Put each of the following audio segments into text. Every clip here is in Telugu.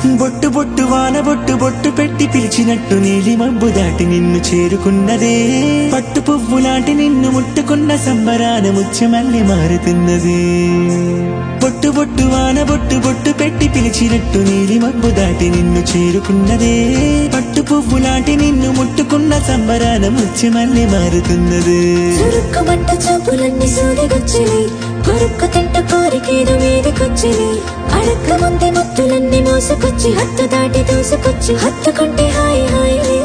బొట్టు బొట్టు వాన బొట్టు బొట్టు పెట్టి పిలిచినట్టు నీలి మబ్బు దాటి నిన్ను చేరుకున్నదే పట్టు పువ్వు లాంటి నిన్ను ముట్టుకున్న సంబరాన ముత్యమల్లి మారుతున్నది బొట్టు బొట్టు వాన బొట్టు బొట్టు పెట్టి పిలిచినట్టు నీలి మబ్బు దాటి నిన్ను చేరుకున్నదే పట్టు పువ్వు లాంటి నిన్ను ముట్టుకున్న సంబరాన ముత్యమల్లి మారుతున్నది చురుక్కుమంట చూపులన్నీ సూదిగొచ్చిని కొరుక్కు తింట కోరికేదో మీదికొచ్చిని అడక్క ముందే మత్తులన్నీ మోసుకొచ్చి హత్తు దాటి దూసుకొచ్చి హత్తుకుంటే హాయి హాయిలే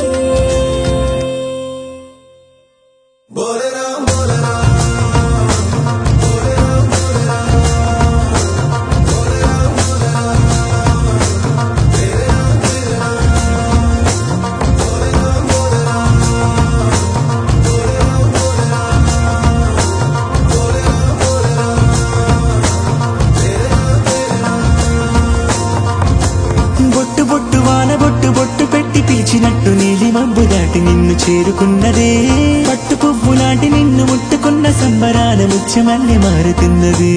బొట్టు బొట్టు వాన బొట్టు బొట్టు పెట్టి పిలిచినట్టు నీలి మబ్బు దాటి నిన్ను చేరుకున్నదే పట్టు పువ్వు లాంటి నిన్ను ముట్టుకున్న సంబరాన ముత్యమల్లి మారుతున్నది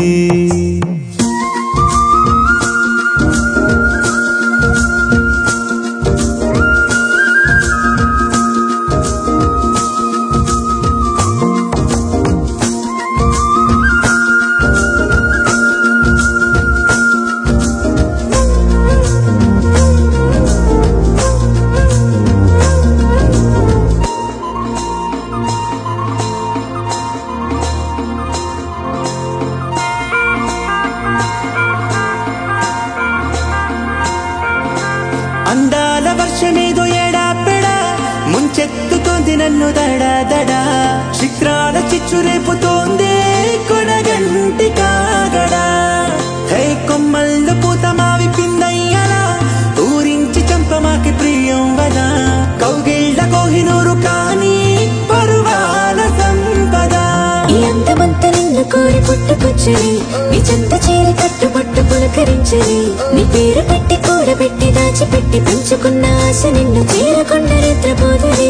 అందాల వర్షమేదో ఏడాపెడా ముంచెత్తుతోంది నన్ను దడా దడా శిఖరాల చిచ్చు రేపుతోంది కొనగంటి కాగడా హే కొమ్మల్లో పూత మావి పిందయ్యలా ఊరించి చంపమాకి ప్రియం వదా కౌగిళ్ళ కోహినూరు కానీ పరువాల సంపద ఈ అందమంతా నిన్ను కోరి పుట్టుకొచ్చని నీ చెంత చేరి కట్టుబట్టు పులకరించని నీ పేరు పెట్టి కూడబెట్టి దాచిపెట్టి పెంచుకున్న ఆశ నిన్ను చేరకుండా నిద్రపోదరే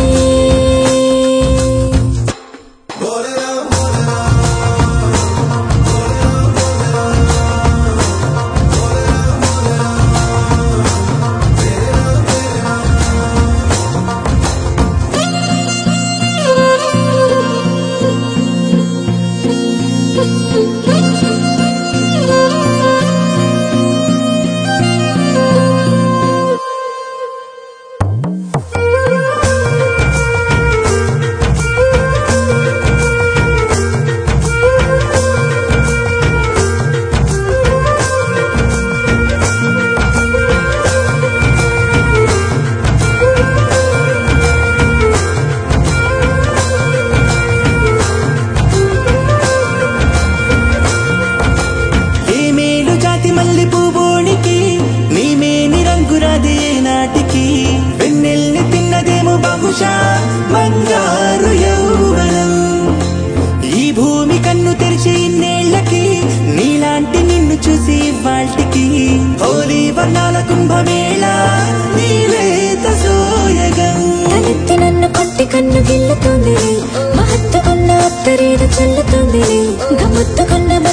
ఏ మేలు జాతి మల్లి పువ్వునికి నీ మేని రంగురాది ఏ నాటికి వెన్నెల్ని తిన్నదేమో బహుశా బంగారు యౌవనం ఈ భూమి కన్ను తెరిచి ఇన్నేళ్లకి నీలాంటి నిన్ను చూసి వాల్టికి హోలీ వర్ణాల కుంభమేళ నీలేత సోయగం తలెత్తి నన్ను కొట్టి కన్ను గిల్లుతుంది మహత్తుకున్న అత్తరేద చల్లుతుంది గమ్మత్తుకున్న